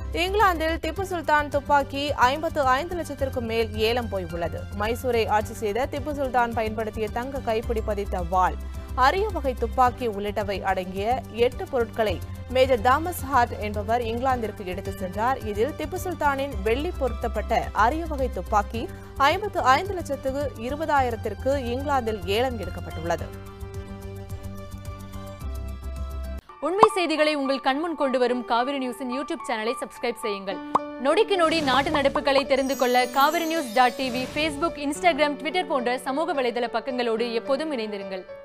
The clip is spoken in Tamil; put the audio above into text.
இங்கிலாந்தில் திப்பு சுல்தான் துப்பாக்கி ஐம்பத்து ஐந்து லட்சத்திற்கும் மேல் ஏலம் போய் உள்ளது மைசூரை ஆட்சி செய்த திப்பு சுல்தான் பயன்படுத்திய தங்க கைப்பிடி பதித்த வாள் அரிய வகை துப்பாக்கி உள்ளிட்டவை அடங்கிய எட்டு பொருட்களை மேஜர் தாமஸ் ஹார்ட் என்பவர் இங்கிலாந்திற்கு எடுத்துச் சென்றார் இதில் திப்பு சுல்தானின் வெள்ளி பொருத்தப்பட்ட அரிய வகை துப்பாக்கி ஐம்பத்து ஐந்து லட்சத்துக்கு இருபதாயிரத்திற்கு இங்கிலாந்தில் ஏலம் எடுக்கப்பட்டுள்ளது உண்மை செய்திகளை உங்கள் கண்முன் கொண்டு வரும் காவிரி நியூஸின் யூடியூப் சேனலை சப்ஸ்கிரைப் செய்யுங்கள் நொடிக்கு நொடி நாட்டு நடப்புகளை தெரிந்து கொள்ள Kaveri news dot TV Facebook Instagram Twitter போன்ற சமூக வலைதள பக்கங்களோடு எப்போதும் இணைந்திருங்கள்